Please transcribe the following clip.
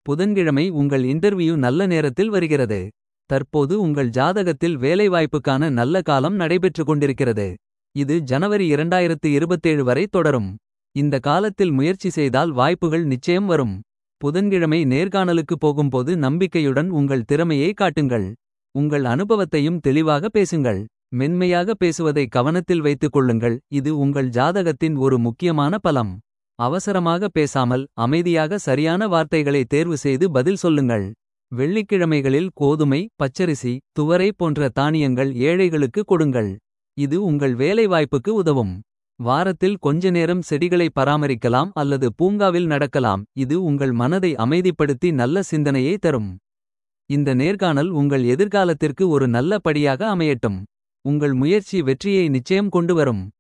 புதன்கிழமை உங்கள் இன்டர்வியூ நல்ல நேரத்தில் வருகிறது. தற்போது உங்கள் ஜாதகத்தில் வேலைவாய்ப்புக்கான நல்ல காலம் நடைபெற்றுக் கொண்டிருக்கிறது. இது ஜனவரி 2027 வரை தொடரும். இந்த காலத்தில் முயற்சி செய்தால் வாய்ப்புகள் நிச்சயம் வரும். புதன்கிழமை நேர்காணலுக்கு போகும்போது நம்பிக்கையுடன் உங்கள் திறமையை காட்டுங்கள். உங்கள் அனுபவத்தையும் தெளிவாக பேசுங்கள். மென்மையாக பேசுவதை கவனத்தில் வைத்துக் கொள்ளுங்கள். இது உங்கள் ஜாதகத்தின் ஒரு முக்கியமான பலம். அவசரமாக பேசாமல் அமைதியாக சரியான வார்த்தைகளை தேர்வு செய்து பதில் சொல்லுங்கள். வெள்ளிக்கிழமைகளில் கோதுமை பச்சரிசி துவரை போன்ற தானியங்கள் ஏழைகளுக்கு கொடுங்கள். இது உங்கள் வேலைவாய்ப்புக்கு உதவும். வாரத்தில் கொஞ்ச நேரம் செடிகளை பராமரிக்கலாம் அல்லது பூங்காவில் நடக்கலாம். இது உங்கள் மனதை அமைதிப்படுத்தி நல்ல சிந்தனையை தரும். இந்த நேர்காணல் உங்கள் எதிர்காலத்திற்கு ஒரு நல்ல படியாக அமையட்டும். உங்கள் முயற்சி வெற்றியை நிச்சயம் கொண்டு வரும்.